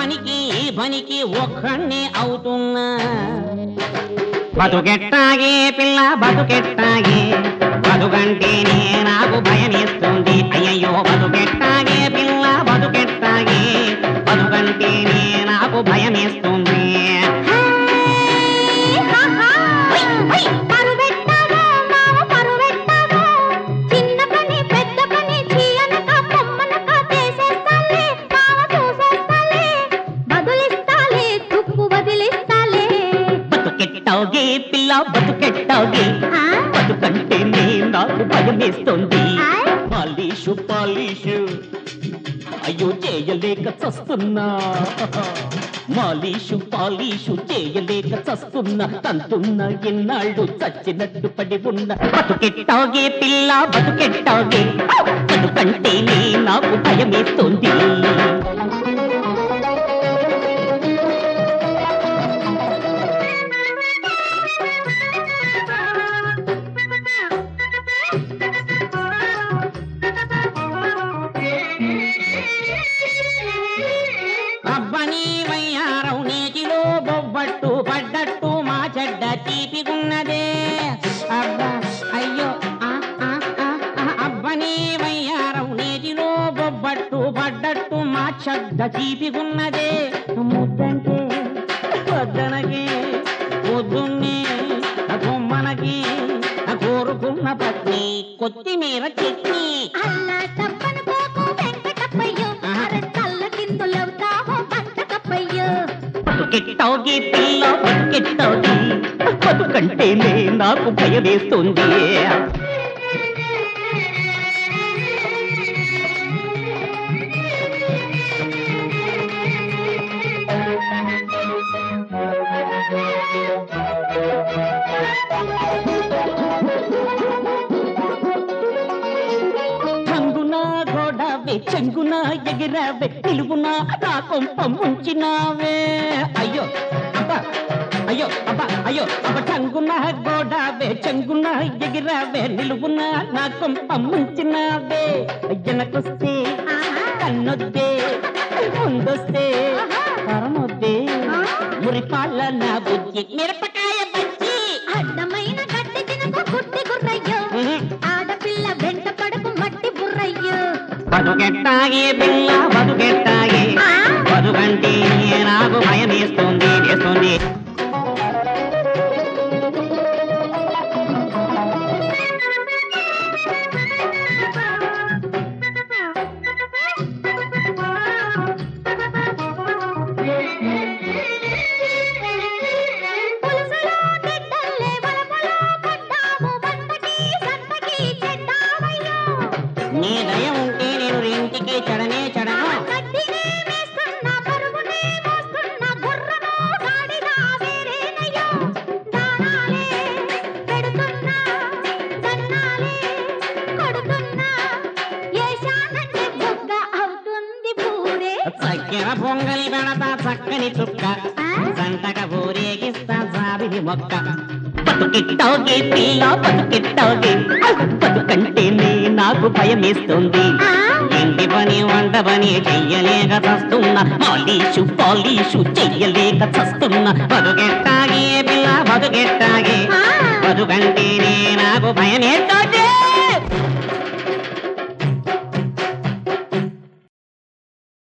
పనికి ఈ పనికి ఒక్కడిని అవుతున్నా బతుకెట్టాగే పిల్ల బతుకెట్టాగే బతుకంటేనే నాకు భయమేస్తుంది అయ్యయ్యో బతుకెట్టాగే పిల్ల బతుకెట్టాగే బతుకంటేనే నాకు భయమేస్తుంది పరువెట్టావో మావ పరువెట్టావో చిన్న పని పెద్ద పని చీయనక పొమ్మనక చేసేస్తాలే మావ చూసేస్తాలే బదులిస్తాలే తుప్పు వదిలిస్తాలే బతుకెట్టాగే పిల్ల బతుకెట్టాగే ఆ? బతుకంటేనే నాకు భయమేస్తుంది ఆయ్. పాలీషు పాలీషు అయ్యో చేయలేక చస్తున్నా మాలీషు పాలీషు చేయలేక చస్తున్నా తంతున్నా ఎన్నాళ్ళు చచ్చినట్టు పడి ఉన్న బతుకెట్టాగే పిల్ల బతుకెట్టాగే బతుకంటేనే నాకు భయమేస్తుంది అబ్బని వయ్యారం నీటిలో బొబ్బట్టు పడ్డట్టు మా చెడ్డ తీపిగున్నదే అబ్బా అయ్యో ఆ, ఆ, ఆ, ఆ, అబ్బని వయ్యారం నీటిలో బొబ్బట్టు పడ్డట్టు మా చెడ్డ తీపిగున్నదే ముద్దంటే పొద్దనకి పొద్దున్నే కొమ్మనకి కోరుకున్న పత్ని కొత్తిమీర చట్నీ అల్లా తప్పని పోకు వెంకటప్పయ్యో అరే తల్ల కిందులవుతావో పంటకప్పయ్యో బతుకెట్టాగి పిల్ల బతుకెట్టాగి బతుకంటేనే నాకు భయమేస్తుంది రంగున గోడవే చెంగున ఎగిరావే నిలువున నా కొంప ముంచినావే అయ్యో అబ్బా అయ్యో అబ్బా అయ్యో అబ్బ చంగున గోడవే చెంగున ఎగిరావే నిలువున నా కొంప ముంచినావే వెనకొస్తే కన్నొద్దే ముందొస్తే పరమొద్దే మురిపాల నా బుద్ధి మిరపకాయ బజ్జి అడ్డమైన గడ్డి తినకు గుడ్డి గుర్రయ్యో ఆడపిల్ల వెంట పడకు మట్టి బుర్రయ్యో బతుకెట్టాగే పిల్ల బతుకెట్టాగే ఆ? బతుకంటే నాకు భయం వేస్తుంది వేస్తుంది పులుసులో గిడ్డల్లే వలపులో పడ్డావు బండకి సంతకి చెడ్డావయ్యో నీ దయ ఉంటే నేను ఇంటికి చెడనే చెడను గడ్డినే మేస్తున్నా పరుగునే మోస్తున్నా గుర్రమో గాడిద వేరేనయ్యో దానాలే పెడుతున్నా దన్నాలే కొడుతున్నా ఏశానంటే బుగ్గ అవుతుంది పూరే చక్కెర పొంగలి పెడతా చక్కని చుక్క ఆ? సంతక ఊరేగిస్తా జాబిలి మొక్క బతుకెట్టాగే పిల్ల బతుకెట్టాగే బతుకంటేనే నాకు భయం వేస్తుంది ఆ? ఇంటి పని వంట పని చెయ్యలేక చస్తున్నా పాలీషు పాలీషు చెయ్యలేక చస్తున్నా బతుకెట్టాగే పిల్ల బతుకెట్టాగే ఆ? బతుకంటేనే నాకు భయం ఏంటో